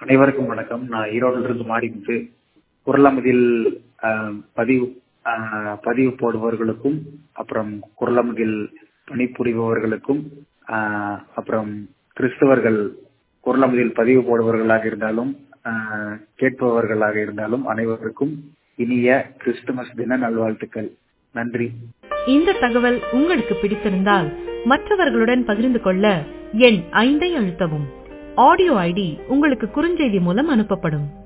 அனைவருக்கும் வணக்கம் நான் ஈரோட்டில் இருந்து மாடிமுத்து குரலமதில் ஆஹ், பதிவு ஆஹ், பதிவு போடுபவர்களுக்கும் அப்புறம் குரலமதில் பணிபுரிபவர்களுக்கும் ஆஹ், அப்புறம் கிறிஸ்தவர்கள் குரலமதில் பதிவு போடுபவர்களாக இருந்தாலும் ஆஹ், கேட்பவர்களாக இருந்தாலும் அனைவருக்கும் இனிய கிறிஸ்துமஸ் தின நல்வாழ்த்துக்கள் நன்றி இந்த தகவல் உங்களுக்கு பிடித்திருந்தால் மற்றவர்களுடன் பகிர்ந்து கொள்ள எண் ஐந்தை அழுத்தவும் ஆடியோ ஐடி உங்களுக்கு குறுஞ்செய்தி மூலம் அனுப்பப்படும்